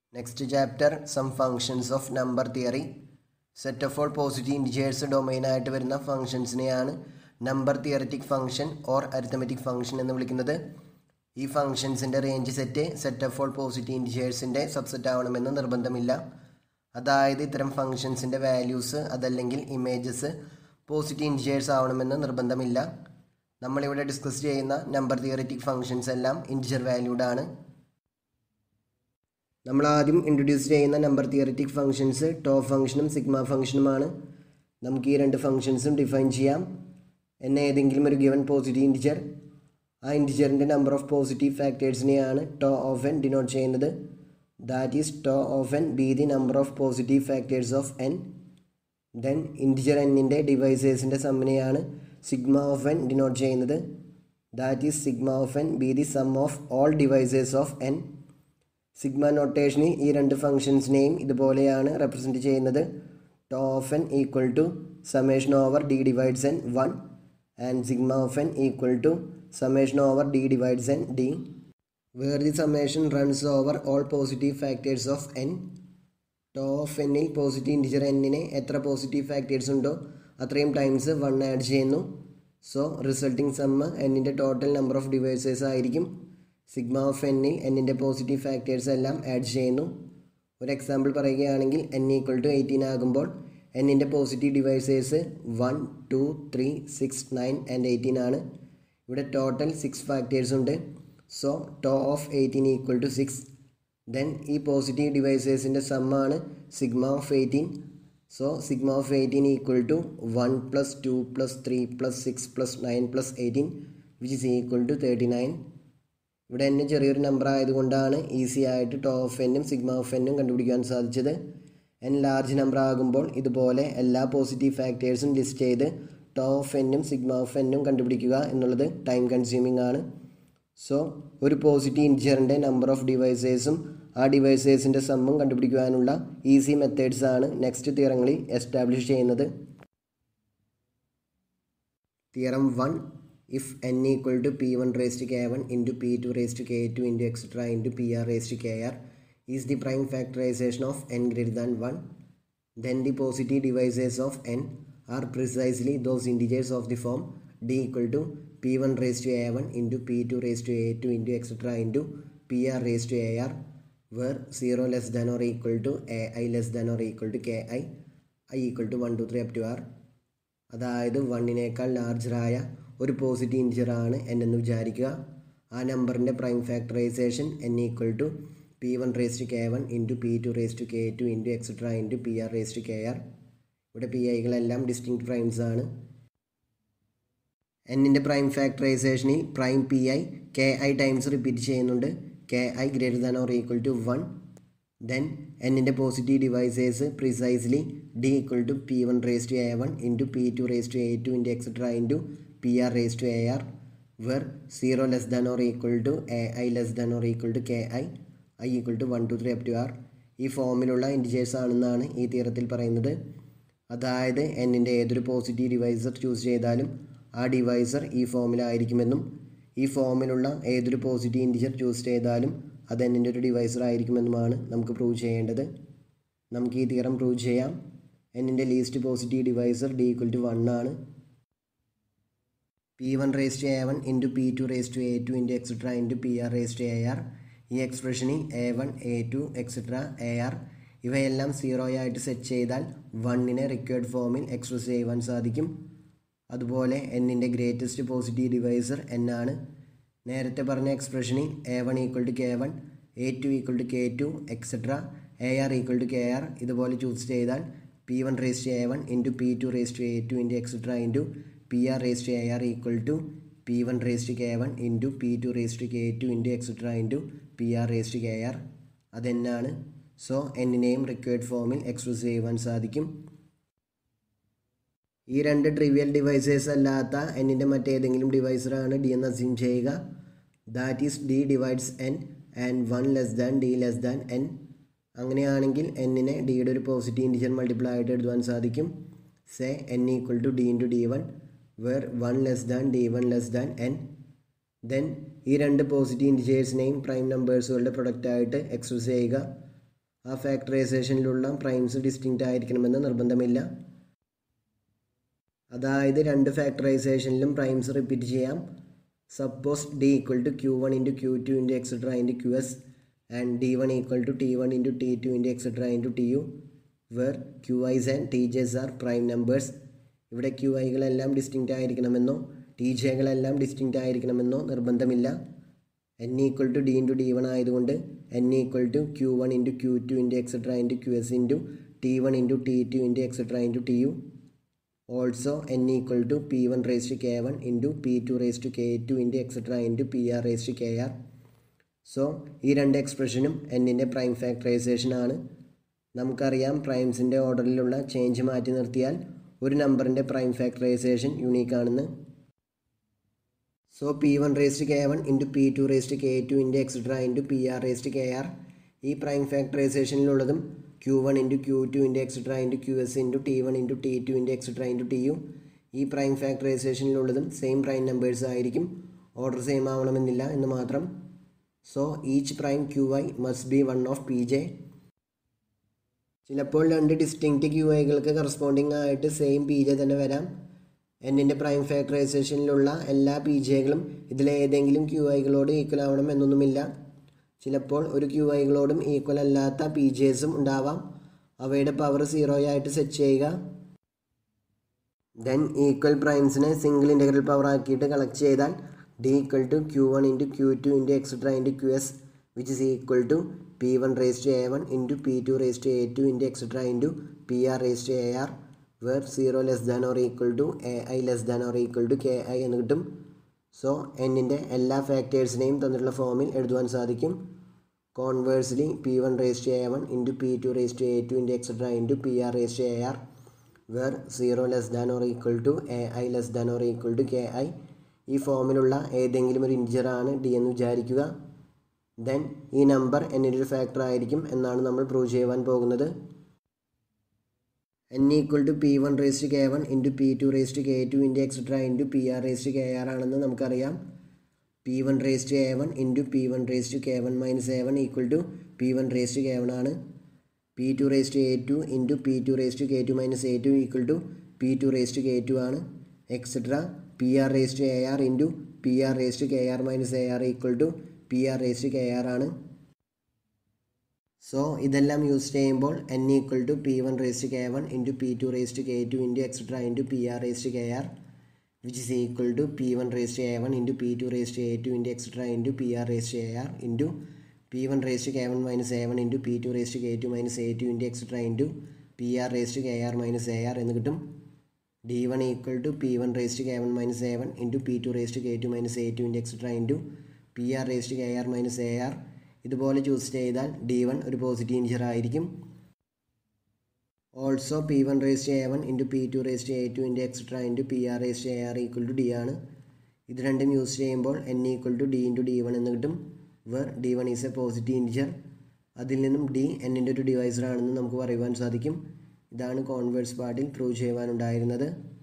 next chapter sum functions of number theory set of all positive integers ഡൊമൈനായിട്ട് വരുന്ന ഫങ്ഷൻസിനെയാണ് number theoretic function or arithmetic function എന്ന് വിളിക്കുന്നത് ഈ ഫങ്ഷൻസിൻ്റെ range set set of all positive ഇൻറ്റിജേഴ്സിൻ്റെ സബ്സെറ്റ് ആവണമെന്ന് നിർബന്ധമില്ല അതായത് ഇത്തരം ഫങ്ഷൻസിൻ്റെ വാല്യൂസ് അതല്ലെങ്കിൽ ഇമേജസ് പോസിറ്റീവ് ഇൻറ്റിജേഴ്സ് ആവണമെന്ന് നിർബന്ധമില്ല നമ്മളിവിടെ ഡിസ്കസ് ചെയ്യുന്ന നമ്പർ തിയററ്റിക് ഫങ്ഷൻസ് എല്ലാം ഇൻറ്റിജർ വാല്യൂഡ് ആണ് നമ്മൾ ആദ്യം ഇൻട്രൊഡ്യൂസ് ചെയ്യുന്ന നമ്പർ തിയററ്റിക് ഫങ്ഷൻസ് ടോപ്പ് ഫംഗ്ഷനും സിഗ്മ ഫംഗ്ഷനുമാണ് നമുക്ക് ഈ രണ്ട് ഫംഗ്ഷൻസും ഡിഫൈൻ ചെയ്യാം എന്നെ ഏതെങ്കിലും ഒരു ഗിവൻ പോസിറ്റീവ് ഇൻറ്റിജർ ആ ഇൻറ്റിജറിൻ്റെ നമ്പർ ഓഫ് പോസിറ്റീവ് ഫാക്ടേഴ്സിനെയാണ് ടോ ഓഫ് എൻ ഡിനോട്ട് ചെയ്യുന്നത് that is tau of n be the number of positive factors of n then integer എന്നിൻ്റെ ഡിവൈസേഴ്സിൻ്റെ സമ്മിനെയാണ് സിഗ്മ ഓഫ് എൻ ഡിനോട്ട് ചെയ്യുന്നത് that is sigma of n be the sum of all divisors of n sigma നൊട്ടേഷനിൽ ഈ രണ്ട് ഫംഗ്ഷൻസിനെയും ഇതുപോലെയാണ് represent ചെയ്യുന്നത് tau of N equal to summation over d divides n one and sigma of N equal to summation over d divides n d where the summation runs over all positive factors of n tau of എന്നിൽ positive integer എന്നിന് എത്ര positive factors ഉണ്ടോ അത്രയും times one add ചെയ്യുന്നു so resulting sum എന്നിൻ്റെ total number of divisors ആയിരിക്കും sigma of എന്നിൽ എന്നിൻ്റെ പോസിറ്റീവ് ഫാക്ടേഴ്സ് എല്ലാം ആഡ് ചെയ്യുന്നു ഒരു എക്സാമ്പിൾ പറയുകയാണെങ്കിൽ എൻ ഈക്വൽ ടു എയ്റ്റീൻ ആകുമ്പോൾ എന്നിൻ്റെ positive divisors one two three six nine and eighteen ആണ് ഇവിടെ ടോട്ടൽ സിക്സ് ഫാക്ടേഴ്സ് ഉണ്ട് so tau of eighteen equal to six then ഈ പോസിറ്റീവ് ഡിവൈസേഴ്സിൻ്റെ സമ്മാണ് sigma of eighteen so sigma of eighteen equal to one plus two plus three plus six plus nine plus eighteen which is equal to thirty nine ഇവിടെ എന്നെ ചെറിയൊരു number ആയതുകൊണ്ടാണ് easy ആയിട്ട് tau of എന്നും sigma of എന്നും കണ്ടുപിടിക്കാൻ സാധിച്ചത് n large number ആകുമ്പോൾ ഇതുപോലെ എല്ലാ പോസിറ്റീവ് ഫാക്ടേഴ്സും ലിസ്റ്റ് ചെയ്ത് ടോ ഓഫ് എന്നും സിഗ്മ ഓഫ് എന്നും കണ്ടുപിടിക്കുക എന്നുള്ളത് ടൈം കൺസ്യൂമിംഗ് ആണ് സോ ഒരു പോസിറ്റീവ് ഇൻറ്റിജറിൻ്റെ നമ്പർ ഓഫ് ഡിവൈസേഴ്സും ആ ഡിവൈസേഴ്സിൻ്റെ സമ്മും കണ്ടുപിടിക്കുവാനുള്ള ഈസി മെത്തേഡ്സ് ആണ് നെക്സ്റ്റ് തിയറങ്ങളിൽ എസ്റ്റാബ്ലിഷ് ചെയ്യുന്നത് theorem one if n equal to p1 raised to k1 into p2 raised to k2 into etc into pr raised to kr is the prime factorization of n greater than 1 then the positive divisors of n are precisely those integers of the form d equal to p1 raised to a1 into p2 raised to a2 into etc into pr raised to ar where 0 less than or equal to ai less than or equal to ki i equal to 1 2 3 up to r അതായത് വണ്ണിനേക്കാൾ ലാർജറായ ഒരു positive integer ആണ് N എന്ന് വിചാരിക്കുക ആ നമ്പറിൻ്റെ prime factorisation n equal to P one raise to K one into P two raise to k two into etcetera into p r raise to k r ഇവിടെ p ഐകളെല്ലാം distinct primes ആണ് എന്നിൻ്റെ prime ഫാക്ടറൈസേഷനിൽ prime p i k i times repeat ചെയ്യുന്നുണ്ട് k i greater than or equal to one then എന്നിൻ്റെ positive divisors precisely d equal to P one raise to a one into P two raise to a two into etcetera into p r raise to a r where zero less than or equal to a i less than or equal to k i i equal to one two three up to r ഈ ഫോമിലുള്ള integers ആണെന്നാണ് ഈ തീരത്തിൽ പറയുന്നത് അതായത് എന്നിൻ്റെ ഏതൊരു positive divisor choose ചെയ്താലും ആ ഡിവൈസർ ഈ ഫോമിലായിരിക്കുമെന്നും ഈ ഫോമിലുള്ള ഏതൊരു പോസിറ്റീവ് ഇൻറ്റിജർ ചൂസ് ചെയ്താലും അത് എന്നിൻ്റെ ഒരു ഡിവൈസർ ആയിരിക്കുമെന്നുമാണ് നമുക്ക് പ്രൂവ് ചെയ്യേണ്ടത് നമുക്ക് ഈ തിയറം പ്രൂവ് ചെയ്യാം എന്നിൻ്റെ least positive divisor d equal to one ആണ് p one raise to a one into P two raise to a two into etcetera into p r raise to a r ഈ എക്സ്പ്രഷനിൽ a one a two etcetera a r ഇവയെല്ലാം zero ആയിട്ട് set ചെയ്താൽ വണ്ണിനെ required ഫോമിൽ express ചെയ്യുവാൻ സാധിക്കും അതുപോലെ എന്നിൻ്റെ ഗ്രേറ്റസ്റ്റ് പോസിറ്റീവ് ഡിവൈസർ എൻ ആണ് നേരത്തെ പറഞ്ഞ എക്സ്പ്രഷനിൽ a one equal to K one a two equal to k two etcetera a r equal to k r ഇതുപോലെ ചൂസ് ചെയ്താൽ p one raise to a one into P two raise to a two into etcetera into p r raise to a r equal to P one raise to K one into P two raise to k two into etcetera into p r raise to k r അതെന്നാണ് so എന്നിനെയും required ഫോമിൽ express ചെയ്യുവാൻ സാധിക്കും ഈ രണ്ട് trivial divisors അല്ലാത്ത എന്നിൻ്റെ മറ്റേതെങ്കിലും ഡിവൈസറാണ് ഡി എന്ന് അസ്യൂം ചെയ്യുക that is d divides n and one less than d less than n അങ്ങനെയാണെങ്കിൽ എന്നിനെ ഡിയുടെ ഒരു പോസിറ്റീവ് ഇൻറ്റിജർ മൾട്ടിപ്ലൈ ആയിട്ട് എഴുതുവാൻ സാധിക്കും say n equal to d into d one where one less than d one less than n then ഈ രണ്ട് positive ഇൻറ്റിജേഴ്സിനെയും പ്രൈം നമ്പേഴ്സുകളുടെ പ്രൊഡക്റ്റായിട്ട് എക്സ്പ്രസ് ചെയ്യുക ആ ഫാക്ടറൈസേഷനിലുള്ള പ്രൈംസ് ഡിസ്റ്റിങ്റ്റ് ആയിരിക്കണമെന്ന് നിർബന്ധമില്ല അതായത് രണ്ട് ഫാക്ടറൈസേഷനിലും പ്രൈംസ് റിപ്പീറ്റ് ചെയ്യാം suppose d equal to q one into q two into etcetera into q s and d one equal to t one into t two into etcetera into t u where q i's and t j's are prime numbers ഇവിടെ q ഐകളെല്ലാം distinct ആയിരിക്കണമെന്നോ t ജെകളെല്ലാം distinct ആയിരിക്കണമെന്നോ നിർബന്ധമില്ല n equal to d into d one ആയതുകൊണ്ട് n equal to q one into q two into etcetera into q s into t one into t two into etcetera into t u also n equal to P one raise to K one into P two raise to k two into etcetera into p r raise to k r so ഈ രണ്ട് എക്സ്പ്രഷനും എന്നിൻ്റെ prime factorisation ആണ് നമുക്കറിയാം പ്രൈംസിൻ്റെ ഓർഡറിലുള്ള change മാറ്റി നിർത്തിയാൽ ഒരു നമ്പറിൻ്റെ prime factorization unique ആണെന്ന് so p one raised K one into P two raised K two into etcetera into p r raised k r ഈ പ്രൈം ഫാക്ടറൈസേഷനിലുള്ളതും q one into q two into etcetera into q s into t one into t two into etcetera into t u ഈ prime ഫാക്ടറൈസേഷനിലുള്ളതും same prime numbers ആയിരിക്കും order same ആവണമെന്നില്ല എന്ന് മാത്രം so each prime q i must be one of p j ചിലപ്പോൾ രണ്ട് distinct q ഐകൾക്ക് corresponding ആയിട്ട് സെയിം പി ജെ തന്നെ വരാം എന്നിൻ്റെ പ്രൈം ഫാക്ടറൈസേഷനിലുള്ള എല്ലാ പി ജെകളും ഇതിലെ ഏതെങ്കിലും ക്യു ഐകളോട് ഈക്വൽ ആവണം എന്നൊന്നുമില്ല ചിലപ്പോൾ ഒരു ക്യു ഐകളോടും ഈക്വൽ അല്ലാത്ത പി ജെസും ഉണ്ടാവാം അവയുടെ പവർ സീറോ ആയിട്ട് സെറ്റ് ചെയ്യുക ദെൻ ഈക്വൽ പ്രൈംസിനെ സിംഗിൾ ഇൻ്റഗ്രൽ പവർ ആക്കിയിട്ട് കളക്ട് ചെയ്താൽ d equal to q one into q two into etcetera into q s which is equal to P one raise to a one into P two raise to a two into etcetera into p r raise to a r where zero less than or equal to a i less than or equal to k i എന്ന് കിട്ടും so എന്നിൻ്റെ എല്ലാ ഫാക്ടേഴ്സിനെയും തന്നിട്ടുള്ള ഫോമിൽ എഴുതുവാൻ സാധിക്കും conversely p one raise to a one into P two raise to a two into etcetera into p r raise to a r where zero less than or equal to a i less than or equal to k i ഈ ഫോമിലുള്ള ഏതെങ്കിലും ഒരു ഇൻറ്റീജറാണ് D എന്ന് വിചാരിക്കുക then ഈ number എന്നിൻ്റെ ഒരു factor ആയിരിക്കും എന്നാണ് നമ്മൾ പ്രൂവ് ചെയ്യുവാൻ പോകുന്നത് n equal to P one raise to K one into P two raise to k two into etcetera into p r raise to k r ആണെന്ന് നമുക്കറിയാം p one raise to a one into p one raise to K one minus a one equal to P one raise to K one ആണ് p two raise to a two into P two raise to k two minus a two equal to p two raise to k two ആണ് etcetera p r raise to a r into p r raise to k r minus a r equal to p r raise to k r ആണ് so ഇതെല്ലാം use ചെയ്യുമ്പോൾ n equal to P one raise to K one into P two raise to k two into etcetera into p r raise to k r which is equal to P one raise to a one into P two raise to a two into etcetera into p r raise to a r into p one raise to K one minus a one into P two raise to k two minus a two into etcetera into p r raise to k r minus a r എന്ന് കിട്ടും d one equal to P one raise to K one minus a one into P two raise to k two minus a two into etcetera into p r raise to k r minus a r ഇതുപോലെ choose ചെയ്താൽ d one ഒരു positive integer ആയിരിക്കും also p one raise to a one into P two raise to a two into etcetera into p r raise to a r equal to d ആണ് ഇത് രണ്ടും use ചെയ്യുമ്പോൾ n equal to d into d one എന്ന് കിട്ടും were d one is a positive integer അതിൽ നിന്നും D എന്നിൻ്റെ ഒരു ഡിവൈസർ ആണെന്ന് നമുക്ക് പറയുവാൻ സാധിക്കും ഇതാണ് കോൺവേഴ്സ് പാർട്ടിൽ പ്രൂവ് ചെയ്യുവാനുണ്ടായിരുന്നത്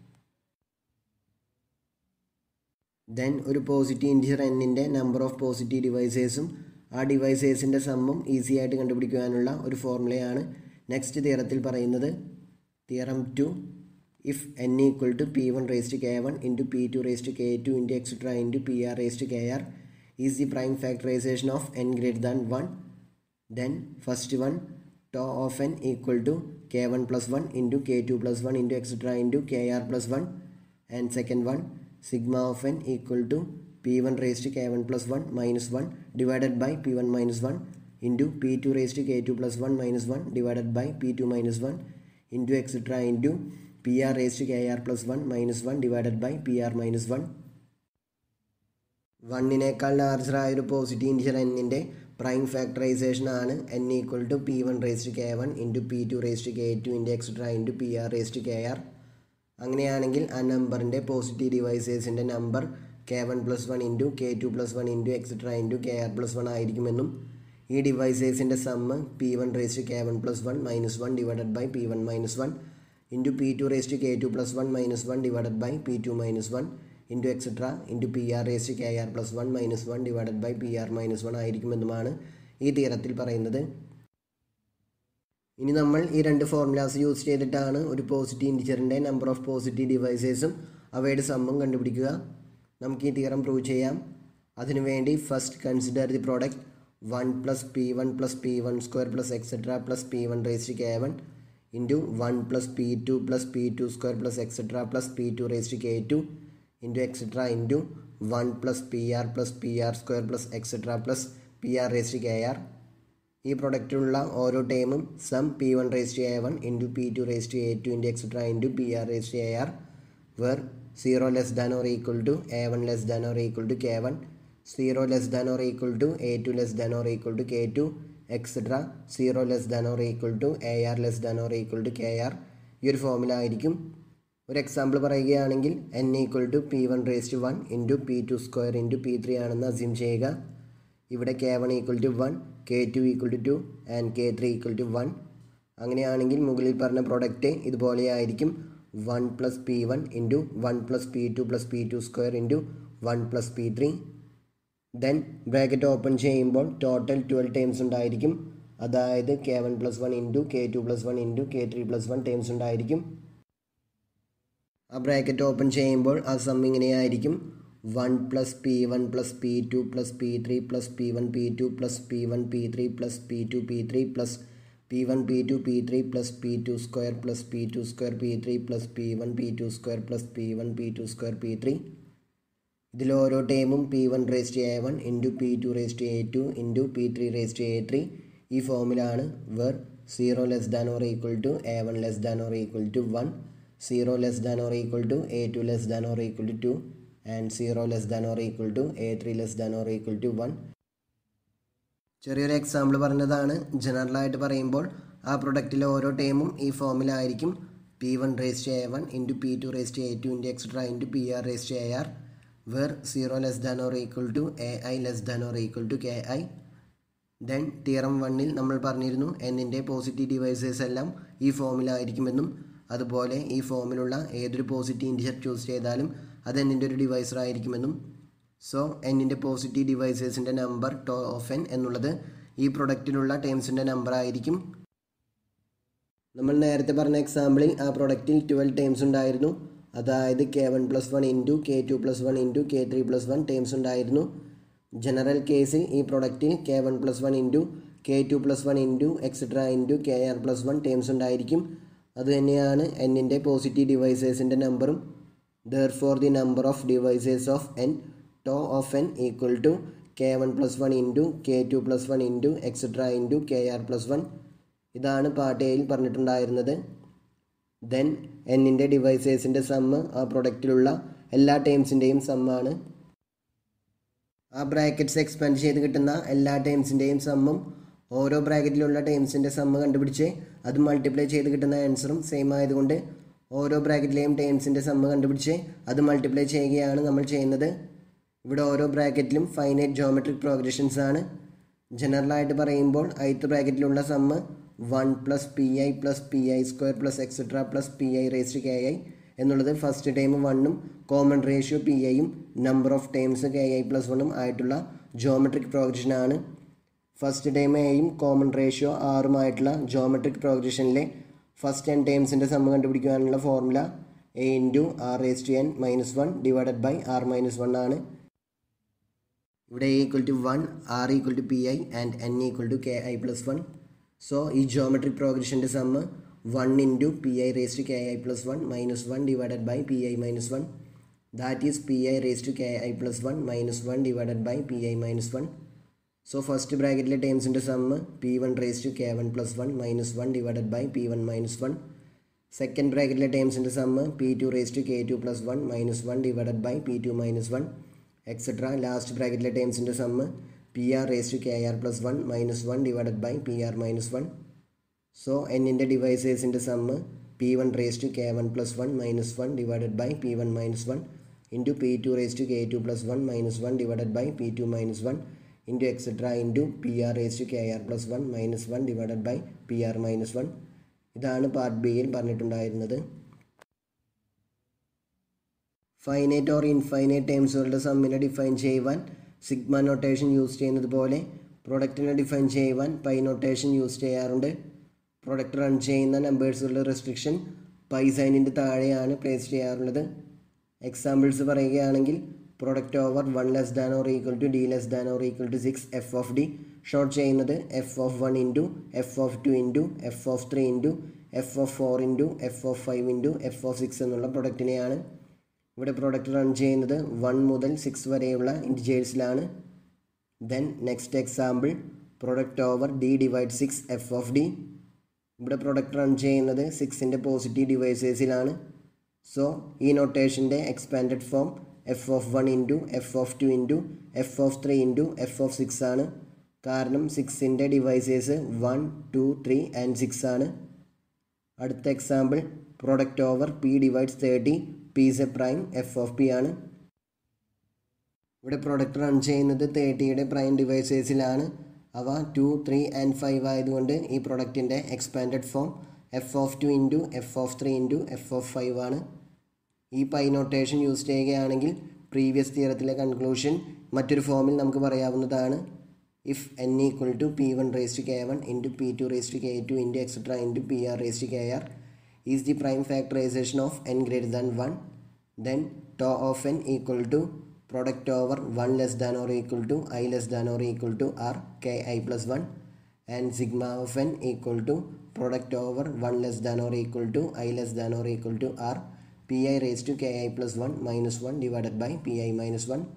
ദെൻ ഒരു പോസിറ്റീവ് ഇൻറ്റീജർ എന്നിൻ്റെ നമ്പർ ഓഫ് പോസിറ്റീവ് ഡിവൈസേഴ്സും ആ ഡിവൈസേഴ്സിൻ്റെ സമ്മും ഈസി ആയിട്ട് കണ്ടുപിടിക്കുവാനുള്ള ഒരു ഫോർമുലയാണ് നെക്സ്റ്റ് തിയറത്തിൽ പറയുന്നത് theorem two if n equal to P one raise to K one into P two raise to k two into etcetera into p r raise to k r is the prime factorisation of n greater than one then first one tau of N equal to K one plus one into K two plus one into etcetera into k r plus one and second one sigma of N equal to P one raise to K one plus one minus one divided by p one minus one into P two raise to k two plus one minus one divided by p two minus one into etcetera into p r raise to k r plus one minus one divided by p r minus one വണ്ണിനേക്കാൾ ലാർജറായ ഒരു positive integer എന്നിൻ്റെ prime factorisation ആണ് n equal to P one raise to K one into P two raise to k two into etcetera into p r raise to k r അങ്ങനെയാണെങ്കിൽ ആ നമ്പറിൻ്റെ positive ഡിവൈസേഴ്സിൻ്റെ number k one plus one into K two plus one into etcetera into k r plus one ആയിരിക്കുമെന്നും ഈ ഡിവൈസേഴ്സിൻ്റെ sum p one raise to K one plus one minus one divided by p one minus one into P two raise to k two plus one minus one divided by p two minus one into etcetera into p r raise to k r plus one minus one divided by p r minus one ആയിരിക്കുമെന്നുമാണ് ഈ തീരത്തിൽ പറയുന്നത് ഇനി നമ്മൾ ഈ രണ്ട് formulas use ചെയ്തിട്ടാണ് ഒരു പോസിറ്റീവ് ഇൻറ്റിജറിൻ്റെ നമ്പർ ഓഫ് പോസിറ്റീവ് ഡിവൈസസും അവയുടെ സമ്മും കണ്ടുപിടിക്കുക നമുക്ക് ഈ തിയറം പ്രൂവ് ചെയ്യാം അതിനുവേണ്ടി first consider the product one plus p one plus p one square plus etcetera plus p one raised K one into one plus p two plus p two square plus etcetera plus p two raised K two into etcetera into one plus p r plus p r square plus etcetera plus p r raised k r ഈ പ്രൊഡക്റ്റിലുള്ള ഓരോ ടേമും some p one raised a one into P two raised a two into etcetera into p r raised a r where zero less than or equal to a one less than or equal to K one zero less than or equal to a two less than or equal to k two etcetera zero less than or equal to a r less than or equal to k r ഈ ഒരു ഫോമിൽ ആയിരിക്കും ഒരു example പറയുകയാണെങ്കിൽ N equal to P one raised one into P two square into P three ആണെന്ന് assume ചെയ്യുക ഇവിടെ k one equal to one K two equal to two and k three equal to one അങ്ങനെയാണെങ്കിൽ മുകളിൽ പറഞ്ഞ product ഇതുപോലെയായിരിക്കും one plus p one into one plus p two plus p two square into one plus p three then bracket open ചെയ്യുമ്പോൾ total twelve terms ഉണ്ടായിരിക്കും അതായത് k one plus one into K two plus one into K three plus one terms ഉണ്ടായിരിക്കും ആ bracket open ചെയ്യുമ്പോൾ ആ sum ഇങ്ങനെയായിരിക്കും one plus p one plus p two plus p three plus p one P two plus p one p three plus p two P three plus p one P two P three plus p two square plus p two square p three plus p one P two square plus p one P two square p three ഇതിൽ ഓരോ ടൈമും p one raised a one into P two raised a two into P three raised a three ഈ ഫോമിലാണ് where zero less than or equal to a one less than or equal to one zero less than or equal to a two less than or equal to two and zero less than or equal to a three less than or equal to one ചെറിയൊരു example പറഞ്ഞതാണ് ജനറലായിട്ട് പറയുമ്പോൾ ആ പ്രൊഡക്റ്റിലെ ഓരോ ടേമും ഈ ഫോമിലായിരിക്കും p one raised a one into P two raised a two into etcetera into p r raised a r where zero less than or equal to a i less than or equal to k i then theorem വണ്ണിൽ നമ്മൾ പറഞ്ഞിരുന്നു എന്നിൻ്റെ positive devices എല്ലാം ഈ ഫോമിലായിരിക്കുമെന്നും അതുപോലെ ഈ ഫോമിലുള്ള ഏതൊരു പോസിറ്റീവ് ഇൻഡിജർ ചൂസ് ചെയ്താലും അത് എന്നിൻ്റെ ഒരു ഡിവൈസർ ആയിരിക്കുമെന്നും സോ എന്നിൻ്റെ പോസിറ്റീവ് ഡിവൈസസിൻ്റെ നമ്പർ ടോ ഓഫ് എൻ എന്നുള്ളത് ഈ പ്രൊഡക്റ്റിലുള്ള ടേംസിൻ്റെ നമ്പർ ആയിരിക്കും നമ്മൾ നേരത്തെ പറഞ്ഞ എക്സാമ്പിളിൽ ആ പ്രൊഡക്റ്റിൽ ട്വൽവ് ടേംസ് ഉണ്ടായിരുന്നു അതായത് k one plus one into K two plus one into K three plus one terms ഉണ്ടായിരുന്നു ജനറൽ കേസിൽ ഈ പ്രൊഡക്റ്റിൽ k one plus one into K two plus one into etcetera into k r plus one terms ഉണ്ടായിരിക്കും അതുതന്നെയാണ് എന്നിൻ്റെ positive ഡിവൈസേഴ്സിൻ്റെ നമ്പറും therefore the number of divisors of n tau of N equal to K one plus one into K two plus one into etcetera into k r plus one ഇതാണ് part എയിൽ പറഞ്ഞിട്ടുണ്ടായിരുന്നത് then എന്നിൻ്റെ ഡിവൈസേഴ്സിൻ്റെ sum ആ പ്രൊഡക്റ്റിലുള്ള എല്ലാ ടേംസിൻ്റെയും സമ്മാണ് ആ brackets expand ചെയ്ത് കിട്ടുന്ന എല്ലാ ടേംസിൻ്റെയും സമ്മും ഓരോ ബ്രാക്കറ്റിലുള്ള ടേംസിൻ്റെ സമ്മ് കണ്ടുപിടിച്ച് അത് മൾട്ടിപ്ലൈ ചെയ്ത് കിട്ടുന്ന ആൻസറും സെയിം ആയതുകൊണ്ട് ഓരോ ബ്രാക്കറ്റിലെയും ടേംസിൻ്റെ സമ്മ് കണ്ടുപിടിച്ച് അത് മൾട്ടിപ്ലൈ ചെയ്യുകയാണ് നമ്മൾ ചെയ്യുന്നത് ഇവിടെ ഓരോ ബ്രാക്കറ്റിലും ഫൈനൈറ്റ് ജോമെട്രിക് പ്രോഗ്രഷൻസ് ആണ് ജനറലായിട്ട് പറയുമ്പോൾ ഐത്ത് ബ്രാക്കറ്റിലുള്ള sum one plus p i plus p i square plus etcetera plus p i raised k i എന്നുള്ളത് ഫസ്റ്റ് ടൈം വണ്ണും കോമൺ റേഷ്യോ പി ഐയും number of times k i plus വണ്ണും ആയിട്ടുള്ള geometric പ്രോഗ്രഷനാണ് ഫസ്റ്റ് ടൈം എയും common ratio ആറുമായിട്ടുള്ള geometric പ്രോഗ്രഷനിലെ first ten ടൈംസിൻ്റെ സമ്മ കണ്ടുപിടിക്കാനുള്ള formula a into r raise to n minus one divided by r minus one ആണ് ഇവിടെ A equal to one r equal to p i and n equal to k i plus one so ഈ geometric പ്രോഗ്രഷൻ്റെ sum one into p i raise to k i plus one minus one divided by p i minus one that is p i raise to k i plus one minus one divided by p i minus one so first ബ്രാക്കറ്റിലെ ടേംസിൻ്റെ sum p one raise to K one plus one minus one divided by p one minus one second ബ്രാക്കറ്റിലെ ടേംസിൻ്റെ sum p two raise to k two plus one minus one divided by p two minus one etcetera last ബ്രാക്കറ്റിലെ ടേംസിൻ്റെ sum p r raise to k r plus one minus one divided by p r minus one so എന്നിൻ്റെ ഡിവൈസേഴ്സിൻ്റെ sum p one raise to K one plus one minus one divided by p one minus one into P two raise to k two plus one minus one divided by p two minus one into etcetera into p r raise to k r plus one minus one divided by p r minus one ഇതാണ് part ബിയിൽ പറഞ്ഞിട്ടുണ്ടായിരുന്നത് finite or infinite ടേംസുകളുടെ സമ്മിനെ define ചെയ്യുവാൻ sigma notation use ചെയ്യുന്നത് പോലെ പ്രൊഡക്റ്റിനെ define ചെയ്യുവാൻ പൈ നൊട്ടേഷൻ യൂസ് ചെയ്യാറുണ്ട് പ്രൊഡക്റ്റ് റൺ ചെയ്യുന്ന നമ്പേഴ്സുകളുടെ റെസ്ട്രിക്ഷൻ പൈ സൈനിൻ്റെ താഴെയാണ് പ്ലേസ് ചെയ്യാറുള്ളത് എക്സാമ്പിൾസ് പറയുകയാണെങ്കിൽ product over one less than or equal to d less than or equal to six f of d short ചെയ്യുന്നത് f of one into f of two into f of three into f of four into f of five into f of six എന്നുള്ള പ്രൊഡക്റ്റിനെയാണ് ഇവിടെ product run ചെയ്യുന്നത് one മുതൽ six വരെയുള്ള ഇൻറ്റിജേഴ്സിലാണ് then next example product over d divide six f of d ഇവിടെ product run ചെയ്യുന്നത് സിക്സിൻ്റെ പോസിറ്റീവ് ഡിവൈസേഴ്സിലാണ് സോ ഈ നൊട്ടേഷൻ്റെ expanded form f of one into f of two into f of three into f of six ആണ് കാരണം സിക്സിൻ്റെ divisors one two three and six ആണ് അടുത്ത example product over p divides thirty p is a prime f of p ആണ് ഇവിടെ product run ചെയ്യുന്നത് തേർട്ടിയുടെ prime ഡിവൈസേഴ്സിലാണ് അവ to three and five ആയതുകൊണ്ട് ഈ പ്രൊഡക്റ്റിൻ്റെ expanded form f of two into f of three into f of five ആണ് ഈ pi notation use ചെയ്യുകയാണെങ്കിൽ പ്രീവിയസ് തിയറത്തിലെ കൺക്ലൂഷൻ മറ്റൊരു ഫോമിൽ നമുക്ക് പറയാവുന്നതാണ് if n equal to P one raise to K one into P two raise to k two into etcetera into p r raise to k r is the prime factorisation of n greater than one then tau of N equal to product over 1 less than or equal to i less than or equal to r k i plus 1 and sigma of n equal to product over 1 less than or equal to i less than or equal to r pi raised to ki plus 1 minus 1 divided by pi minus 1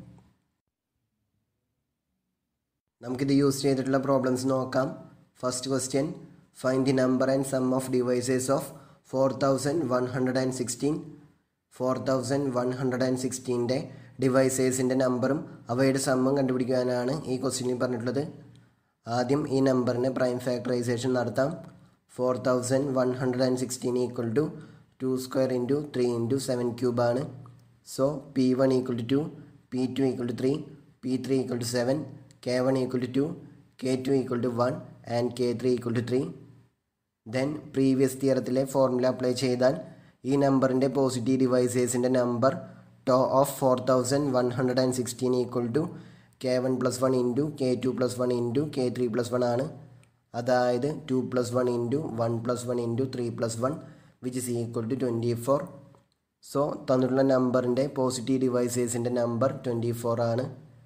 നമുക്കിത് use ചെയ്തിട്ടുള്ള problems നോക്കാം first question find the number and sum of divisors of four thousand one hundred and sixteen four thousand one hundred and സിക്സ്റ്റീൻ്റെ ഡിവൈസേഴ്സിൻ്റെ നമ്പറും അവയുടെ സമ്മും കണ്ടുപിടിക്കാനാണ് ഈ ക്വസ്റ്റ്യനിൽ പറഞ്ഞിട്ടുള്ളത് ആദ്യം ഈ നമ്പറിന് പ്രൈം ഫാക്ടറൈസേഷൻ നടത്താം four thousand one hundred and sixteen equal to two square into three into seven ക്യൂബാണ് so p one equal to two p two equal to three p three equal to seven k one equal to two k two equal to one and k three equal to three then previous തിയറത്തിലെ formula apply ചെയ്താൽ ഈ നമ്പറിൻ്റെ positive ഡിവൈസേഴ്സിൻ്റെ number tau of four thousand one hundred and sixteen equal to K one plus one into K two plus one into K three plus one ആണ് അതായത് two plus one into one plus one into three plus one which is equal to twenty four so തന്നിട്ടുള്ള നമ്പറിൻ്റെ positive ഡിവൈസേഴ്സിൻ്റെ number twenty four ആണ്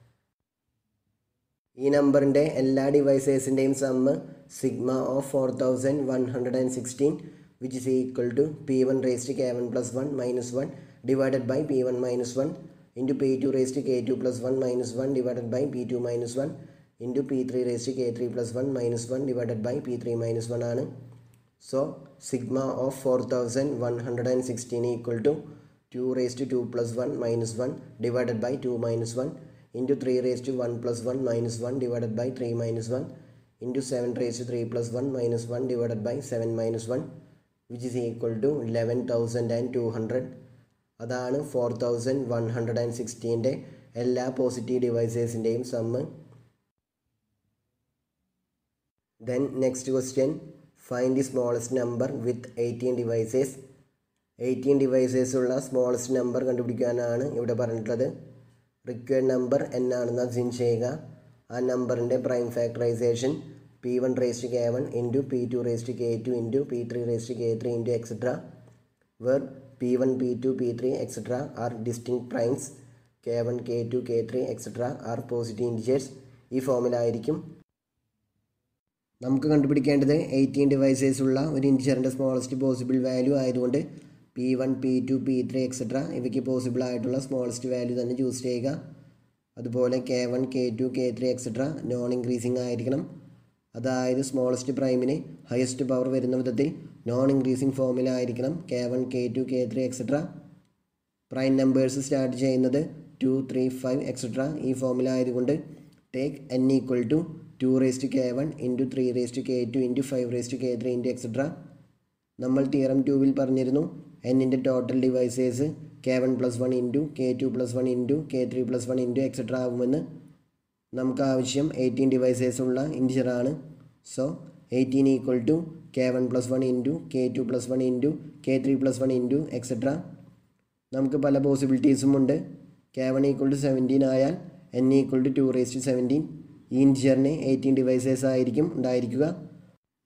ഈ നമ്പറിൻ്റെ എല്ലാ ഡിവൈസേഴ്സിൻ്റെയും sum sigma of four thousand one hundred and sixteen which is equal to P one raised K one plus one minus one divided by p1 minus 1 into p2 raised to k2 plus 1 minus 1 divided by p2 minus 1 into p3 raised to k3 plus 1 minus 1 divided by p3 minus 1 ആണ് so sigma of four thousand one hundred and sixteen equal to two raise to two plus one minus one divided by two minus one into three raise to one plus one minus one divided by three minus one into seven raise to three plus one minus one divided by seven minus one which is equal to eleven thousand and two hundred അതാണ് four thousand one hundred and സിക്സ്റ്റീൻ്റെ എല്ലാ positive ഡിവൈസേഴ്സിൻ്റെയും sum then next question find the smallest number with eighteen divisors eighteen divisors ഉള്ള smallest number കണ്ടുപിടിക്കാനാണ് ഇവിടെ പറഞ്ഞിട്ടുള്ളത് required number എന്നാണെന്ന് assume ചെയ്യുക ആ നമ്പറിൻ്റെ prime factorization p one raised K one into P two raised K two into P three raised K three into etcetera where p one P two P three etcetera are distinct primes K one K two K three etcetera are positive integers ഈ ഫോമിലായിരിക്കും നമുക്ക് കണ്ടുപിടിക്കേണ്ടത് eighteen divisors ഉള്ള ഒരു ഇൻഡിജറിൻ്റെ smallest possible value ആയതുകൊണ്ട് p one P two P three etcetera ഇവയ്ക്ക് possible ആയിട്ടുള്ള സ്മോളസ്റ്റ് വാല്യൂ തന്നെ ചൂസ് ചെയ്യുക അതുപോലെ k one K two K three etcetera non increasing ആയിരിക്കണം അതായത് സ്മോളസ്റ്റ് പ്രൈമിന് ഹയസ്റ്റ് പവർ വരുന്ന വിധത്തിൽ നോൺ ഇൻക്രീസിങ് ഫോമിലായിരിക്കണം k one K two K three etcetera prime numbers start ചെയ്യുന്നത് ടു ത്രീ ഫൈവ് എക്സെട്ര ഈ ഫോമിലായതുകൊണ്ട് take n equal to two raised K one into three raised K two into five raised K three into etcetera നമ്മൾ theorem ടൂവിൽ പറഞ്ഞിരുന്നു എന്നിൻ്റെ total divisors k one plus one into K two plus one into K three plus one into etcetera ആകുമെന്ന് നമുക്ക് ആവശ്യം eighteen divisors ഉള്ള ഇൻറ്റിജറാണ് so eighteen equal to K one plus one into K two plus one into K three plus one into etcetera നമുക്ക് പല പോസിബിലിറ്റീസും ഉണ്ട് k one equal to seventeen ആയാൽ n equal to two raise to seventeen ഈ ഇൻറ്റിജറിന് eighteen divisors ആയിരിക്കും ഉണ്ടായിരിക്കുക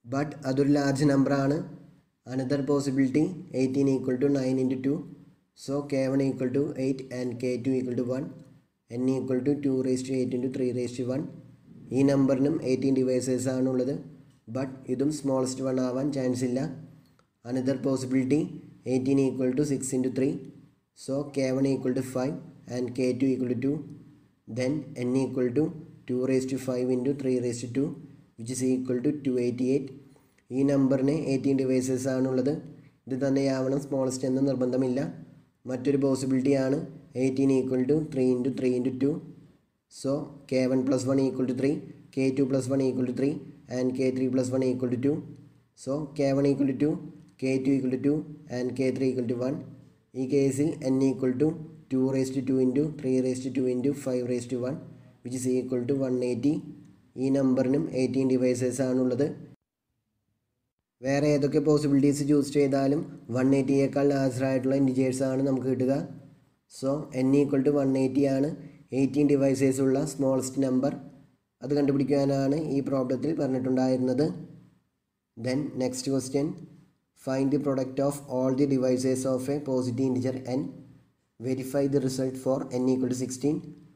but അതൊരു ലാർജ് നമ്പറാണ് another possibility eighteen equal to nine into two so k one equal to eight and K two equal to one N equal to two raise to eight into three raise to one ഈ നമ്പറിനും eighteen divisors ആണുള്ളത് but ഇതും smallest one ആവാൻ chance ഇല്ല another possibility eighteen equal to six into three so k one equal to five and K two equal to two then N equal to two raise to five into three raise to two which is equal to two eighty eight ഈ നമ്പറിന് eighteen divisors ആണുള്ളത് ഇത് തന്നെയാവണം smallest എന്ന് നിർബന്ധമില്ല മറ്റൊരു possibility ആണ് eighteen equal to three into three into two so k one plus one equal to three k two plus one equal to three and k three plus one equal to two so k one equal to two k two equal to two and k three equal to one ഈ കേസിൽ n equal to two raise to two into three raise to two into five raise to one which is equal to one eighty ഈ നമ്പറിനും eighteen divisors ആണുള്ളത് വേറെ ഏതൊക്കെ possibilities choose ചെയ്താലും one എയ്റ്റിയേക്കാൾ larger ആയിട്ടുള്ള ഇൻഡിജേഴ്സ് ആണ് നമുക്ക് കിട്ടുക so n equal to one eighty ആണ് എയ്റ്റീൻ ഡിവൈസേഴ്സ് ഉള്ള സ്മോളസ്റ്റ് നമ്പർ അത് കണ്ടുപിടിക്കാനാണ് ഈ പ്രോബ്ലത്തിൽ പറഞ്ഞിട്ടുണ്ടായിരുന്നത് then next question find the product of all the divisors of a positive integer n verify the result for n equal to sixteen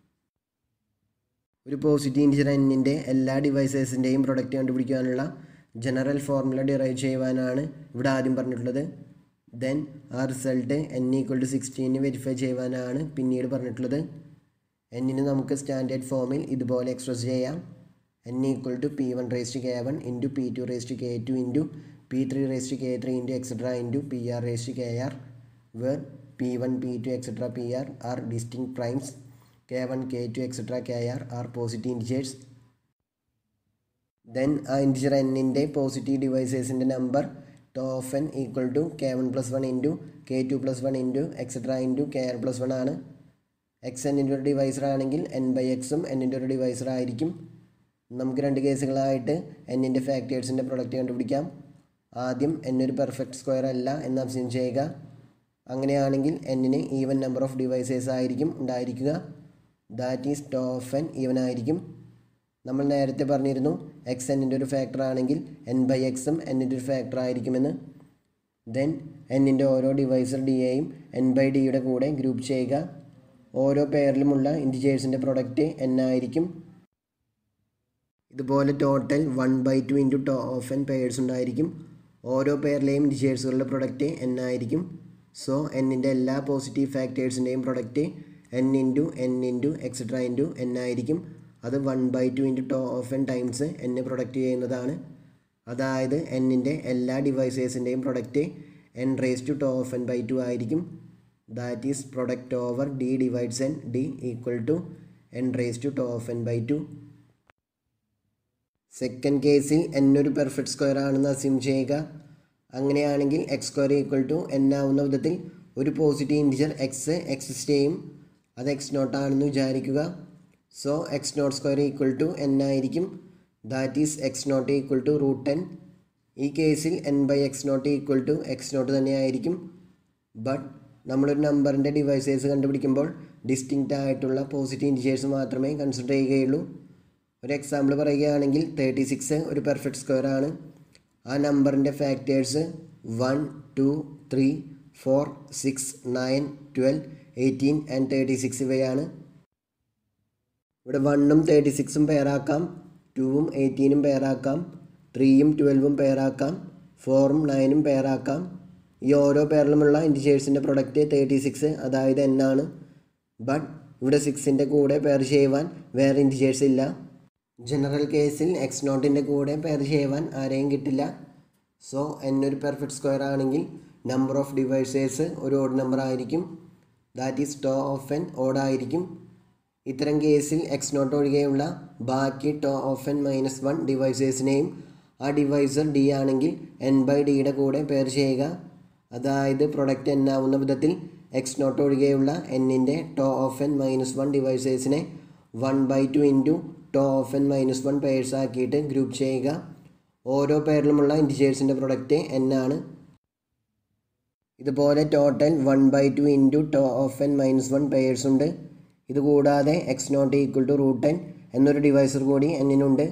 ഒരു positive integer എന്നിൻ്റെ എല്ലാ ഡിവൈസേഴ്സിൻ്റെയും പ്രൊഡക്റ്റ് കണ്ടുപിടിക്കാനുള്ള ജനറൽ ഫോർമുല ഡിറൈവ് ചെയ്യുവാനാണ് ഇവിടെ ആദ്യം പറഞ്ഞിട്ടുള്ളത് ദെൻ ആ റിസൾട്ട് എൻ ഈക്വൽ ടു സിക്സ്റ്റീന് വെരിഫൈ ചെയ്യുവാനാണ് പിന്നീട് പറഞ്ഞിട്ടുള്ളത് എന്നിന് നമുക്ക് സ്റ്റാൻഡേർഡ് ഫോമിൽ ഇതുപോലെ എക്സ്പ്രസ് ചെയ്യാം n equal to P one raise to K one into P two raise to k two into P three raise to K three into etcetera into p r raise to k r where P one P two etcetera p r are distinct primes K one K two etcetera k r are positive integers then ആ integer എന്നിൻ്റെ positive ഡിവൈസേഴ്സിൻ്റെ number tau of N equal to K one plus one into K two plus one into etcetera into k r plus one ആണ് x എന്നിൻ്റെ ഒരു divisor ആണെങ്കിൽ n by എക്സും എന്നിൻ്റെ ഒരു ഡിവൈസർ ആയിരിക്കും നമുക്ക് രണ്ട് കേസുകളായിട്ട് എന്നിൻ്റെ ഫാക്ടേഴ്സിൻ്റെ പ്രൊഡക്റ്റ് കണ്ടുപിടിക്കാം ആദ്യം എൻ ഒരു പെർഫെക്റ്റ് സ്ക്വയർ അല്ല എന്ന് അബ്സ്യൂം ചെയ്യുക അങ്ങനെയാണെങ്കിൽ എന്നിന് ഈവൻ നമ്പർ ഓഫ് ഡിവൈസേഴ്സ് ആയിരിക്കും ഉണ്ടായിരിക്കുക that is tau of n even ആയിരിക്കും നമ്മൾ നേരത്തെ പറഞ്ഞിരുന്നു എക്സ് എന്നിൻ്റെ ഒരു ഫാക്ടർ ആണെങ്കിൽ എൻ ബൈ എക്സും എന്നിൻ്റെ ഒരു ഫാക്ടർ ആയിരിക്കുമെന്ന് ദെൻ എന്നിൻ്റെ ഓരോ ഡിവൈസർ ഡി എയും എൻ ബൈ ഡിയുടെ കൂടെ ഗ്രൂപ്പ് ചെയ്യുക ഓരോ പെയറിലുമുള്ള ഇൻറ്റിജേഴ്സിൻ്റെ പ്രൊഡക്റ്റ് എൻ ആയിരിക്കും ഇതുപോലെ total one by two into tau of n pairs ഉണ്ടായിരിക്കും ഓരോ പെയറിലെയും ഇൻറ്റിജേഴ്സുകളുടെ പ്രൊഡക്റ്റ് എൻ ആയിരിക്കും സോ എന്നിൻ്റെ എല്ലാ പോസിറ്റീവ് ഫാക്ടേഴ്സിൻ്റെയും product n into n into etcetera into n ആയിരിക്കും അത് one by two into tau of n times എന്നെ പ്രൊഡക്റ്റ് ചെയ്യുന്നതാണ് അതായത് എന്നിൻ്റെ എല്ലാ ഡിവൈസേഴ്സിൻ്റെയും product n raise to tau of n by two ആയിരിക്കും that is product over d divides n d equal to n raise to tau of n by two second കേസിൽ n ഒരു perfect square ആണെന്ന് assume ചെയ്യുക അങ്ങനെയാണെങ്കിൽ x square equal to n ആവുന്ന വിധത്തിൽ ഒരു positive integer X exist ചെയ്യും അത് എക്സ് നോട്ട് ആണെന്ന് വിചാരിക്കുക so x nought square equal to n ആയിരിക്കും that is x nought equal to root ten ഈ കേസിൽ n by x nought equal to x nought തന്നെയായിരിക്കും ബട്ട് നമ്മളൊരു നമ്പറിൻ്റെ ഡിവൈസേഴ്സ് കണ്ടുപിടിക്കുമ്പോൾ ഡിസ്റ്റിങ്ക്റ്റ് ആയിട്ടുള്ള പോസിറ്റീവ് ഇൻറ്റിജേഴ്സ് മാത്രമേ കൺസിഡർ ചെയ്യുകയുള്ളൂ ഒരു എക്സാമ്പിൾ പറയുകയാണെങ്കിൽ തേർട്ടി സിക്സ് ഒരു പെർഫെക്റ്റ് സ്ക്വയർ ആണ് ആ നമ്പറിൻ്റെ factors one two three four six nine twelve eighteen and thirty six ഇവയാണ് ഇവിടെ വണ്ണും തേർട്ടി സിക്സും പെയറാക്കാം ടൂവും എയ്റ്റീനും പെയറാക്കാം ത്രീയും ട്വൽവും പെയറാക്കാം ഫോറും നയനും പെയറാക്കാം ഈ ഓരോ പെയറിലുമുള്ള ഇൻറ്റിജേഴ്സിൻ്റെ പ്രൊഡക്റ്റ് തേർട്ടി സിക്സ് അതായത് എൻ ആണ് ബട്ട് ഇവിടെ സിക്സിൻ്റെ കൂടെ പെയർ ചെയ്യുവാൻ വേറെ ഇൻറ്റിജേഴ്സ് ഇല്ല ജനറൽ കേസിൽ എക്സ് നോട്ടിൻ്റെ കൂടെ പെയർ ചെയ്യുവാൻ ആരെയും കിട്ടില്ല സോ എൻ ഒരു പെർഫെക്റ്റ് സ്ക്വയർ ആണെങ്കിൽ നമ്പർ ഓഫ് ഡിവൈസേഴ്സ് ഒരു ഓഡ് നമ്പർ ആയിരിക്കും that is tau of n odd ആയിരിക്കും ഇത്തരം കേസിൽ എക്സ് നോട്ട് ഒഴികെയുള്ള ബാക്കി tau of n minus one ഡിവൈസേഴ്സിനെയും ആ ഡിവൈസർ ഡി ആണെങ്കിൽ എൻ ബൈ ഡിയുടെ കൂടെ പെയർ ചെയ്യുക അതായത് പ്രൊഡക്റ്റ് എൻ ആവുന്ന വിധത്തിൽ എക്സ് നോട്ട് ഒഴികെയുള്ള എന്നിൻ്റെ tau of n minus one ഡിവൈസേഴ്സിനെ one by two into tau of n minus one pairs ആക്കിയിട്ട് ഗ്രൂപ്പ് ചെയ്യുക ഓരോ പെയറിലുമുള്ള ഇൻറ്റിജേഴ്സിൻ്റെ പ്രൊഡക്റ്റ് എൻ ആണ് ഇതുപോലെ total one by two into tau of n minus one pairs ഉണ്ട് ഇതുകൂടാതെ x nought equal to root n എന്നൊരു ഡിവൈസർ കൂടി എന്നിനുണ്ട്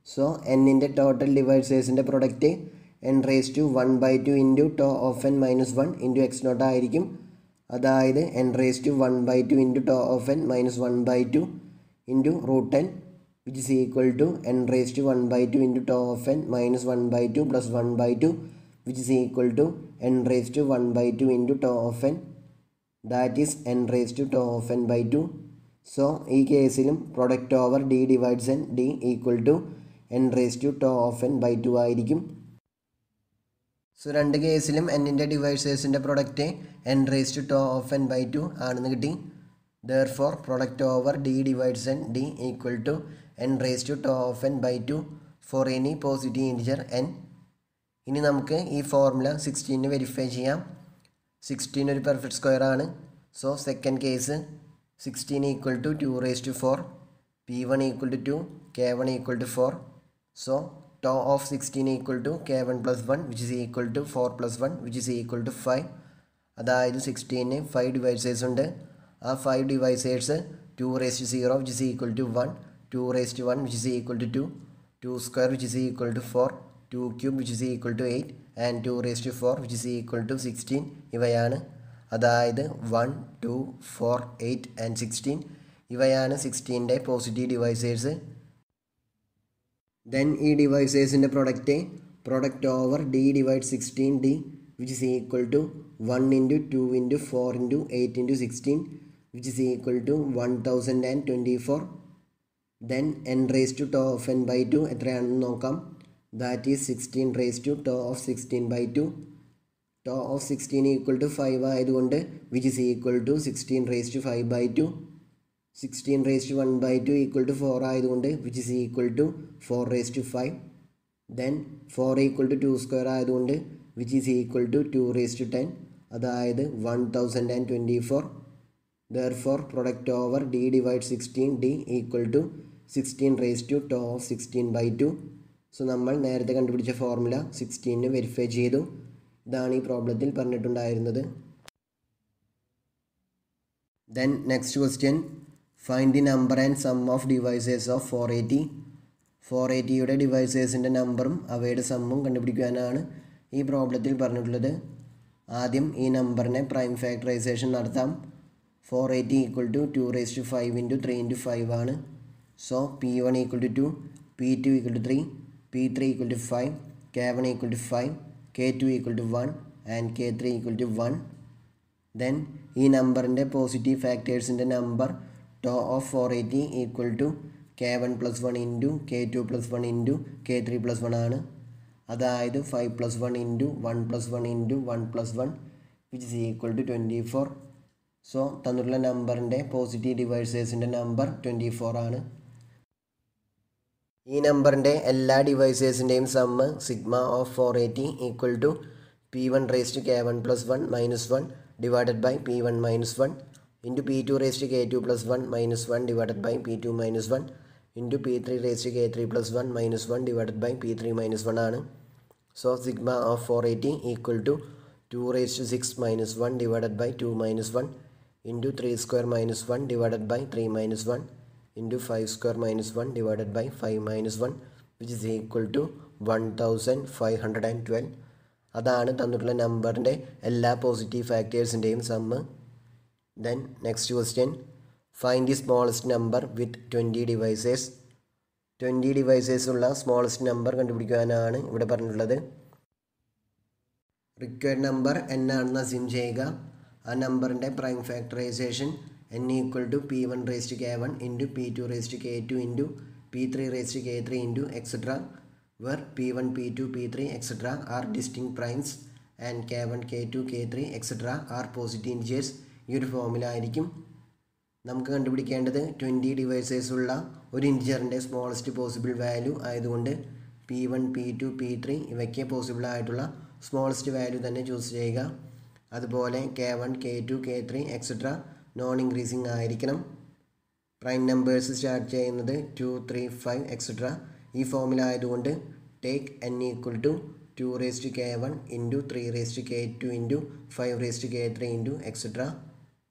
സോ എന്നിൻ്റെ ടോട്ടൽ ഡിവൈസേഴ്സിൻ്റെ product n raise to one by two into tau of n minus one into x nought ആയിരിക്കും അതായത് n raise to one by two into tau of n minus one by two into root ten which is equal to n raise to one by two into tau of n minus one by two plus one by two which is equal to n raise to one by two into tau of n that is n raise to tau of n by two so ഈ കേസിലും product over d divides n d equal to n raise to tau of n by two ആയിരിക്കും so രണ്ട് കേസിലും എന്നിൻ്റെ ഡിവൈസേഴ്സിൻ്റെ product n raise to tau of n by two ആണെന്ന് കിട്ടി therefore product over d divides n d equal to n raise to tau of n by two for any positive integer n ഇനി നമുക്ക് ഈ formula സിക്സ്റ്റീന് verify ചെയ്യാം sixteen ഒരു perfect square ആണ് so second case sixteen equal to two raise to four p one equal to two K one equal to four so tau of sixteen equal to K one plus one which is equal to four plus one which is equal to five അതായത് സിക്സ്റ്റീന് five divisors ഉണ്ട് ആ five divisors two raise to zero which is equal to one two raise to one which is equal to two two square which is equal to four two cube which is equal to eight and two raise to four which is equal to sixteen ഇവയാണ് അതായത് one two four eight and sixteen ഇവയാണ് സിക്സ്റ്റീൻ്റെ positive divisors then ഈ ഡിവൈസേഴ്സിൻ്റെ product product over d divide sixteen d which is equal to one into two into four into eight into sixteen which is equal to one thousand and twenty four then n raise to tau of n by two എത്രയാണെന്ന് നോക്കാം that is sixteen raise to tau of sixteen by two tau of sixteen equal to five ആയതുകൊണ്ട് which is equal to sixteen raise to five by two sixteen raise to one by two equal to four ആയതുകൊണ്ട് which is equal to four raise to five then four equal to two square ആയതുകൊണ്ട് which is equal to two raise to ten അതായത് one thousand and twenty four therefore product over d divide sixteen d equal to sixteen raise to tau of sixteen by two so നമ്മൾ നേരത്തെ കണ്ടുപിടിച്ച formula സിക്സ്റ്റീന് verify ചെയ്തു ഇതാണ് ഈ പ്രോബ്ലത്തിൽ പറഞ്ഞിട്ടുണ്ടായിരുന്നത് then next question find the number and sum of divisors of four eighty four എയ്റ്റിയുടെ ഡിവൈസേഴ്സിൻ്റെ നമ്പറും അവയുടെ സമ്മും കണ്ടുപിടിക്കാനാണ് ഈ പ്രോബ്ലത്തിൽ പറഞ്ഞിട്ടുള്ളത് ആദ്യം ഈ നമ്പറിനെ പ്രൈം ഫാക്ടറൈസേഷൻ നടത്താം four eighty equal to two raise to five into three into five ആണ് so p one equal to two p two equal to three p three equal to five k one equal to five k two equal to one and k three equal to one then ഈ നമ്പറിൻ്റെ positive ഫാക്ടേഴ്സിൻ്റെ number tau of four eighty equal to K one plus one into K two plus one into K three plus one ആണ് അതായത് five plus one into one plus one into one plus one which is equal to twenty four so തന്നിട്ടുള്ള നമ്പറിൻ്റെ positive ഡിവൈസേഴ്സിൻ്റെ number twenty four ആണ് ഈ നമ്പറിൻ്റെ എല്ലാ ഡിവൈസേഴ്സിൻ്റെയും sum sigma of four eighty equal to P one raise to K one plus one minus one divided by p one minus one into P two raise to k two plus one minus one divided by p two minus one into P three raise to K three plus one minus one divided by p three minus one ആണ് so sigma of four eighty equal to two raise to six minus one divided by two minus one into three square minus one divided by three minus one into five square minus one divided by five minus one which is equal to one thousand five hundred and twelve അതാണ് തന്നിട്ടുള്ള നമ്പറിൻ്റെ എല്ലാ positive ഫാക്ടേഴ്സിൻ്റെയും sum then next question find the smallest number with twenty divisors twenty divisors ഉള്ള smallest number കണ്ടുപിടിക്കാനാണ് ഇവിടെ പറഞ്ഞിട്ടുള്ളത് required number n ആണെന്ന് അസ്യൂം ചെയ്യുക ആ നമ്പറിൻ്റെ prime factorisation n equal to P one raise to K one into P two raise to k two into P three raise to K three into et cetera where p1 p2 p3 etc are distinct primes and k1 k2 k3 etc are positive integers ഈ ഒരു formula ആയിരിക്കും നമുക്ക് കണ്ടുപിടിക്കേണ്ടത് twenty divisors ഉള്ള ഒരു ഇൻറ്റിജറിൻ്റെ smallest possible value ആയതുകൊണ്ട് p one P two P three ഇവയ്ക്ക് പോസിബിൾ ആയിട്ടുള്ള സ്മോളസ്റ്റ് വാല്യൂ തന്നെ ചൂസ് ചെയ്യുക അതുപോലെ k one K two K three etcetera non increasing ആയിരിക്കണം പ്രൈം നമ്പേഴ്സ് സ്റ്റാർട്ട് ചെയ്യുന്നത് ടു ത്രീ ഫൈവ് എക്സെട്ര ഈ ഫോമിൽ ആയതുകൊണ്ട് take n equal to two raise to K one into three raise to k two into five raise to K three into etcetera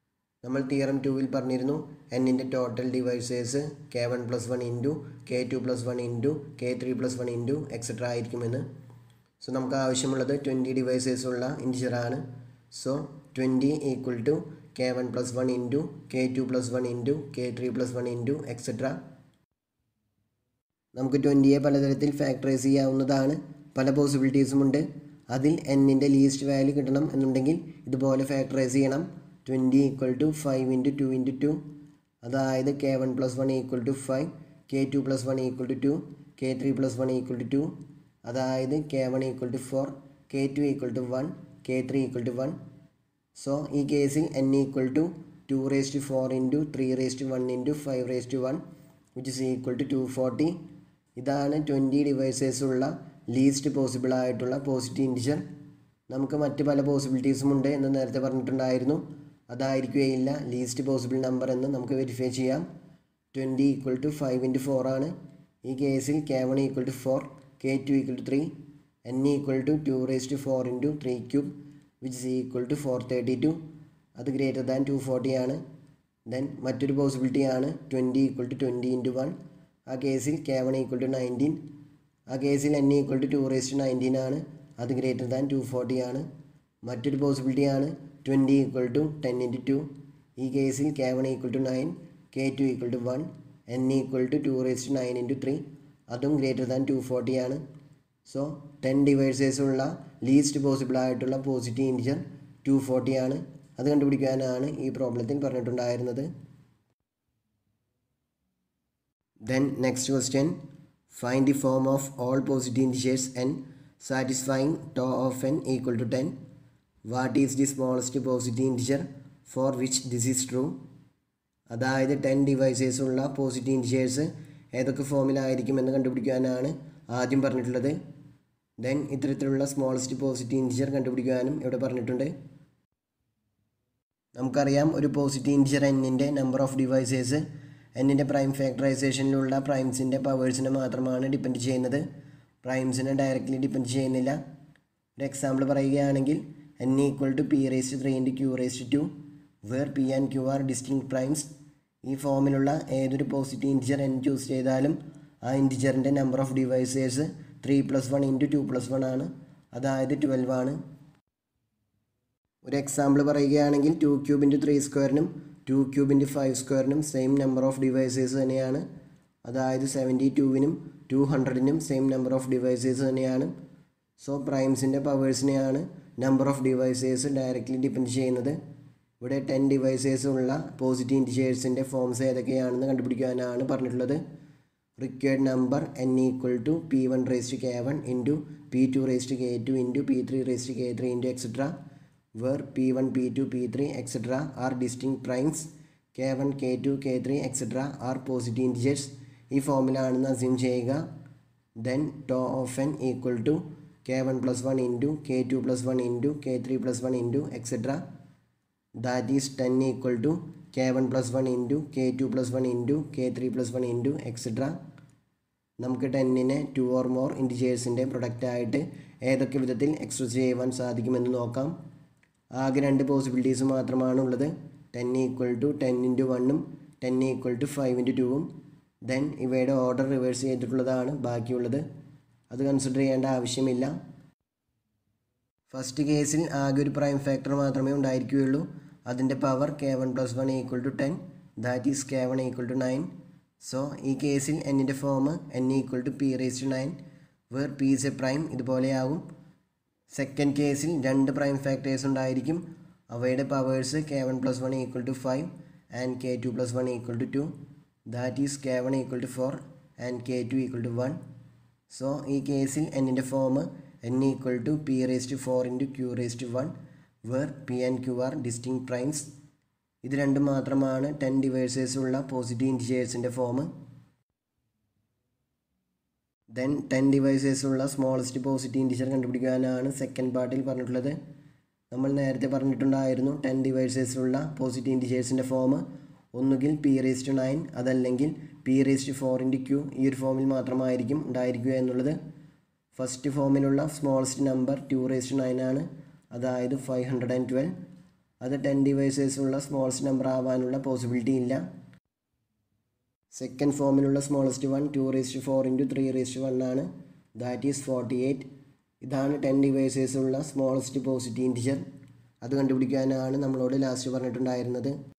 നമ്മൾ theorem ടൂവിൽ പറഞ്ഞിരുന്നു എന്നിൻ്റെ total divisors k one plus one into K two plus one into K three plus one into et cetera ആയിരിക്കുമെന്ന് so നമുക്ക് ആവശ്യമുള്ളത് twenty divisors ഉള്ള ഇൻറ്റിജറാണ് so twenty equal to K one plus one into K two plus one into K three plus one into etcetera നമുക്ക് ട്വൻറ്റിയെ പലതരത്തിൽ factorise ചെയ്യാവുന്നതാണ് പല പോസിബിലിറ്റീസും ഉണ്ട് അതിൽ എന്നിൻ്റെ ലീസ്റ്റ് വാല്യൂ കിട്ടണം എന്നുണ്ടെങ്കിൽ ഇതുപോലെ ഫാക്ടറൈസ് ചെയ്യണം twenty equal to five into two into two അതായത് k one plus one equal to five k two plus one equal to two K three plus one equal to two അതായത് k one equal to four k two equal to one k three equal to one so ഈ കേസിൽ n equal to two raise to four into three raise to one into five raise to one which is equal to two forty ഇതാണ് twenty divisors ഉള്ള least possible ആയിട്ടുള്ള positive integer നമുക്ക് മറ്റ് പല പോസിബിലിറ്റീസും ഉണ്ട് എന്ന് നേരത്തെ പറഞ്ഞിട്ടുണ്ടായിരുന്നു അതായിരിക്കുകയില്ല ലീസ്റ്റ് പോസിബിൾ നമ്പർ എന്ന് നമുക്ക് വെരിഫൈ ചെയ്യാം twenty equal to five into four ആണ് ഈ കേസിൽ K one equal to four k two equal to three n equal to two raise to four into three cube which is equal to four thirty two അത് greater than two forty ആണ് then മറ്റൊരു possibility ആണ് twenty equal to twenty into one ആ കേസിൽ K one equal to nineteen ആ കേസിൽ n equal to two raise to nineteen ആണ് അത് ഗ്രേറ്റർ ദാൻ ടു ഫോർട്ടി ആണ് മറ്റൊരു പോസിബിലിറ്റി ആണ് twenty equal to ten into two ഈ കേസിൽ K one equal to nine K two equal to one N equal to two raise to nine into three അതും greater than two forty ആണ് so ten divisors ഉള്ള least possible ആയിട്ടുള്ള positive integer two forty ആണ് അത് കണ്ടുപിടിക്കാനാണ് ഈ പ്രോബ്ലത്തിൽ പറഞ്ഞിട്ടുണ്ടായിരുന്നത് then next question find the form of all positive integers N satisfying tau of N equal to ten what is the smallest positive integer for which this is true അതായത് ten divisors ഉള്ള positive integers ഏതൊക്കെ ഫോമിലായിരിക്കുമെന്ന് കണ്ടുപിടിക്കാനാണ് ആദ്യം പറഞ്ഞിട്ടുള്ളത് then ഇത്തരത്തിലുള്ള smallest positive integer കണ്ടുപിടിക്കാനും ഇവിടെ പറഞ്ഞിട്ടുണ്ട് നമുക്കറിയാം ഒരു പോസിറ്റീവ് ഇൻറ്റിജർ എന്നിൻ്റെ നമ്പർ ഓഫ് ഡിവൈസേഴ്സ് എന്നിൻ്റെ പ്രൈം ഫാക്ടറൈസേഷനിലുള്ള പ്രൈംസിൻ്റെ പവേഴ്സിനെ മാത്രമാണ് ഡിപ്പെൻഡ് ചെയ്യുന്നത് പ്രൈംസിനെ ഡയറക്റ്റ്ലി ഡിപ്പെൻഡ് ചെയ്യുന്നില്ല ഒരു എക്സാമ്പിൾ പറയുകയാണെങ്കിൽ N equal to P raised three into Q raised two where P and Q are distinct primes ഈ ഫോമിലുള്ള ഏതൊരു പോസിറ്റീവ് ഇൻറ്റിജർ എൻ ചൂസ് ചെയ്താലും ആ ഇൻറ്റിജറിൻ്റെ number of divisors three plus one into two plus one ആണ് അതായത് twelve ആണ് ഒരു എക്സാമ്പിൾ പറയുകയാണെങ്കിൽ ടു ക്യൂബ് ഇൻറ്റു ത്രീ സ്ക്വയറിനും ടു ക്യൂബ് ഇൻറ്റു ഫൈവ് സ്ക്വയറിനും സെയിം നമ്പർ ഓഫ് ഡിവൈസേഴ്സ് തന്നെയാണ് അതായത് സെവൻറ്റി ടുവിനും ടു ഹൺഡ്രഡിനും സെയിം നമ്പർ ഓഫ് ഡിവൈസേഴ്സ് തന്നെയാണ് സോ പ്രൈംസിൻ്റെ പവേഴ്സിനെയാണ് number of divisors directly depend ചെയ്യുന്നത് ഇവിടെ ടെൻ ഡിവൈസേഴ്സ് ഉള്ള പോസിറ്റീവ് ഇൻറ്റിജേഴ്സിൻ്റെ ഫോംസ് ഏതൊക്കെയാണെന്ന് കണ്ടുപിടിക്കാനാണ് പറഞ്ഞിട്ടുള്ളത് required number N equal to P one raised K one into P two raised K two into P three raised K three into etcetera where P one P two P three etcetera are distinct primes K one K two K three etcetera are positive integers ഈ ഫോമിലാണെന്ന് assume ചെയ്യുക then tau of N equal to K one plus one into K two plus one into K three plus one into etcetera that is ten equal to K one plus one into K two plus one into K three plus one into etcetera നമുക്ക് ടെന്നിനെ two or more ഇൻറ്റിജേഴ്സിൻ്റെ പ്രൊഡക്റ്റായിട്ട് ഏതൊക്കെ വിധത്തിൽ express ചെയ്യുവാൻ സാധിക്കുമെന്ന് നോക്കാം ആകെ രണ്ട് പോസിബിലിറ്റീസ് മാത്രമാണ് ഉള്ളത് ten equal to ten into വണ്ണും ten equal to five into ടുവും ദെൻ ഇവയുടെ ഓർഡർ റിവേഴ്സ് ചെയ്തിട്ടുള്ളതാണ് ബാക്കിയുള്ളത് അത് കൺസിഡർ ചെയ്യേണ്ട ആവശ്യമില്ല ഫസ്റ്റ് കേസിൽ ആകെ ഒരു പ്രൈം ഫാക്ടർ മാത്രമേ ഉണ്ടായിരിക്കുകയുള്ളൂ അതിൻ്റെ power K one plus one equal to ten that is K one equal to nine so ഈ കേസിൽ എന്നിൻ്റെ form N equal to P raise to nine where P is a prime ഇതുപോലെയാകും second കേസിൽ രണ്ട് prime factors ഉണ്ടായിരിക്കും അവയുടെ powers K one plus one equal to five and K two plus one equal to two that is K one equal to four and K two equal to one so ഈ കേസിൽ എന്നിൻ്റെ form N equal to P raise to four into Q raise to one where P and Q are distinct primes ഇത് രണ്ടും മാത്രമാണ് ten divisors ഉള്ള positive ഇൻറ്റിജേഴ്സിൻ്റെ form then ten divisors ഉള്ള smallest positive integer കണ്ടുപിടിക്കാനാണ് സെക്കൻഡ് പാർട്ടിൽ പറഞ്ഞിട്ടുള്ളത് നമ്മൾ നേരത്തെ പറഞ്ഞിട്ടുണ്ടായിരുന്നു ടെൻ ഡിവൈസേഴ്സിലുള്ള പോസിറ്റീവ് ഇൻറ്റിജേഴ്സിൻ്റെ ഫോം ഒന്നുകിൽ പി റേസ് ടു നയൻ അതല്ലെങ്കിൽ P raise to four into Q ഈ ഒരു ഫോമിൽ മാത്രമായിരിക്കും ഉണ്ടായിരിക്കുക എന്നുള്ളത് ഫസ്റ്റ് ഫോമിലുള്ള smallest number two raise to nine ആണ് അതായത് ഫൈവ് ഹൺഡ്രഡ് ആൻഡ് ട്വൽവ് അത് ടെൻ ഡിവൈസേഴ്സ് ഉള്ള സ്മോളസ്റ്റ് നമ്പർ ആവാനുള്ള പോസിബിലിറ്റി ഇല്ല സെക്കൻഡ് ഫോമിലുള്ള smallest one two raised four into three raised one ആണ് ദാറ്റ് ഈസ് ഫോർട്ടി എയ്റ്റ് ഇതാണ് ടെൻ ഡിവൈസേഴ്സ് ഉള്ള സ്മോളസ്റ്റ് പോസിറ്റീവ് ഇൻറ്റിജർ അത് കണ്ടുപിടിക്കാനാണ് നമ്മളോട് ലാസ്റ്റ് പറഞ്ഞിട്ടുണ്ടായിരുന്നത്